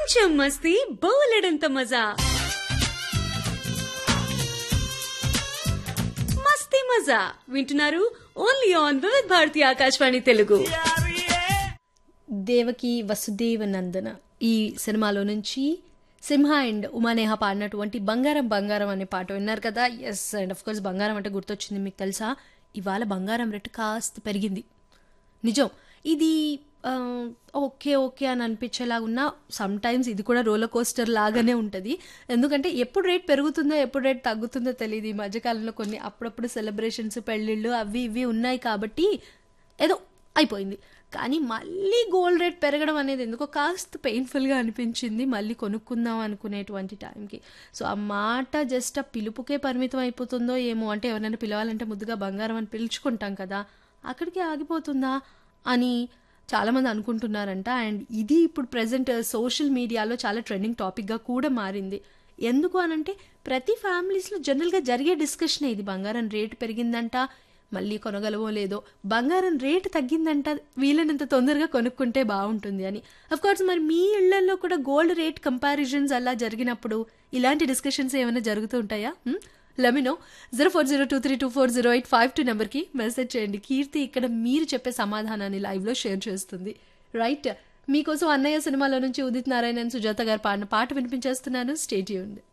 కొంచెం మస్తీ బోలెడంత మజా మస్తీ మజా వింటున్నారు ఓన్లీ ఆన్ వివిధ భారతి ఆకాశవాణి తెలుగు దేవకి వసుదేవ నందన ఈ సినిమాలో నుంచి సింహ అండ్ ఉమానేహ పాడినటువంటి బంగారం బంగారం అనే పాట విన్నారు కదా ఎస్ అండ్ ఆఫ్ కోర్స్ బంగారం అంటే గుర్తొచ్చింది మీకు తెలుసా ఇవాళ బంగారం రేటు కాస్త పెరిగింది నిజం ఇది ఆ, ఓకే ఓకే అని అనిపించేలాగా ఉన్నా సమ్ టైమ్స్ ఇది కూడా రోలర్ కోస్టర్ లాగానే ఉంటుంది ఎందుకంటే ఎప్పుడు రేట్ పెరుగుతుందో ఎప్పుడు రేట్ తగ్గుతుందో తెలియదు ఈ మధ్యకాలంలో కొన్ని అప్పుడప్పుడు సెలబ్రేషన్స్ పెళ్ళిళ్ళు అవి ఇవి ఉన్నాయి కాబట్టి ఏదో అయిపోయింది కానీ మళ్ళీ గోల్డ్ రేట్ పెరగడం అనేది ఎందుకో కాస్త పెయిన్ఫుల్గా అనిపించింది మళ్ళీ కొనుక్కుందాం అనుకునేటువంటి టైంకి సో ఆ మాట జస్ట్ ఆ పిలుపుకే పరిమితం అయిపోతుందో ఏమో అంటే ఎవరైనా పిలవాలంటే ముద్దుగా బంగారం అని పిలుచుకుంటాం కదా అక్కడికి ఆగిపోతుందా అని చాలామంది అనుకుంటున్నారంట అండ్ ఇది ఇప్పుడు ప్రజెంట్ సోషల్ మీడియాలో చాలా ట్రెండింగ్ టాపిక్గా కూడా మారింది ఎందుకు అనంటే ప్రతి ఫ్యామిలీస్లో జనరల్గా జరిగే డిస్కషన్ ఇది బంగారం రేటు పెరిగిందంట మళ్ళీ కొనగలవో లేదో బంగారం రేటు తగ్గిందంట వీలైనంత తొందరగా కొనుక్కుంటే బాగుంటుంది అని అఫ్ కోర్స్ మరి మీ ఇళ్లలో కూడా గోల్డ్ రేట్ కంపారిజన్స్ అలా జరిగినప్పుడు ఇలాంటి డిస్కషన్స్ ఏమైనా జరుగుతూ ఉంటాయా లెమినో zero four zero two three two four zero eight five two నెంబర్కి మెసేజ్ చేయండి కీర్తి ఇక్కడ మీరు చెప్పే సమాధానాన్ని లైవ్లో షేర్ చేస్తుంది రైట్ మీకోసం అన్నయ్య సినిమాలో నుంచి ఉదిత్ నారాయణన్ సుజాత గారు పాడిన పాట వినిపించేస్తున్నాను స్టేట్ యూన్